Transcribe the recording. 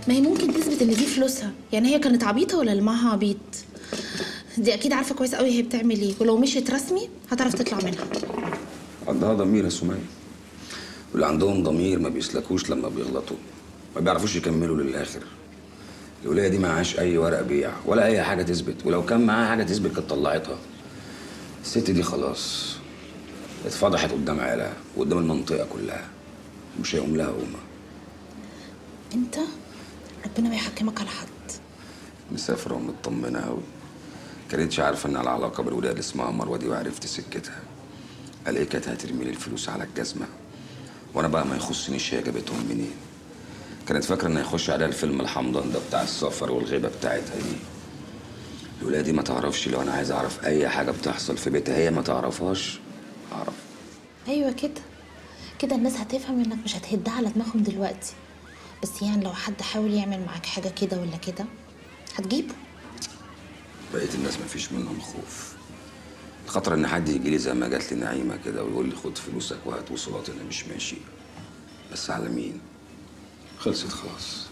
ما هي ممكن تثبت ان دي فلوسها يعني هي كانت عبيطه ولا اللي معاها عبيط دي اكيد عارفه كويس قوي هي بتعمل ايه ولو مشيت رسمي هتعرف تطلع منها عندها ضمير يا سمية واللي عندهم ضمير ما بيسلكوش لما بيغلطوا ما بيعرفوش يكملوا للآخر الولاية دي معهاش أي ورق بيع ولا أي حاجة تثبت ولو كان معاها حاجة تثبت كانت طلعتها الست دي خلاص اتفضحت قدام عيالها وقدام المنطقة كلها مش هيقوم لها قومة انت ربنا ما يحكمك على حد مسافرة ومطمنة أوي كانتش عارفة إن على علاقة بالولاية اللي اسمها مروة دي وعرفت سكتها قال إيه كانت هترمي لي الفلوس على الجزمة وأنا بقى ما يخصنيش هي جابتهم منين كانت فاكرة إن هيخش عليها الفيلم الحمضان ده بتاع السفر والغيبة بتاعتها دي الولاية دي ما تعرفش لو أنا عايز أعرف أي حاجة بتحصل في بيتها هي ما تعرفهاش أعرف ايوه كده كده الناس هتفهم انك مش هتهدها على دماغهم دلوقتي بس يعني لو حد حاول يعمل معاك حاجه كده ولا كده هتجيبه بقيت الناس ما فيش منهم خوف خطر ان حد يجي لي زي ما جات لي نعيمه كده ويقول لي خد فلوسك وهات وصولات انا مش ماشي بس على مين خلصت خلاص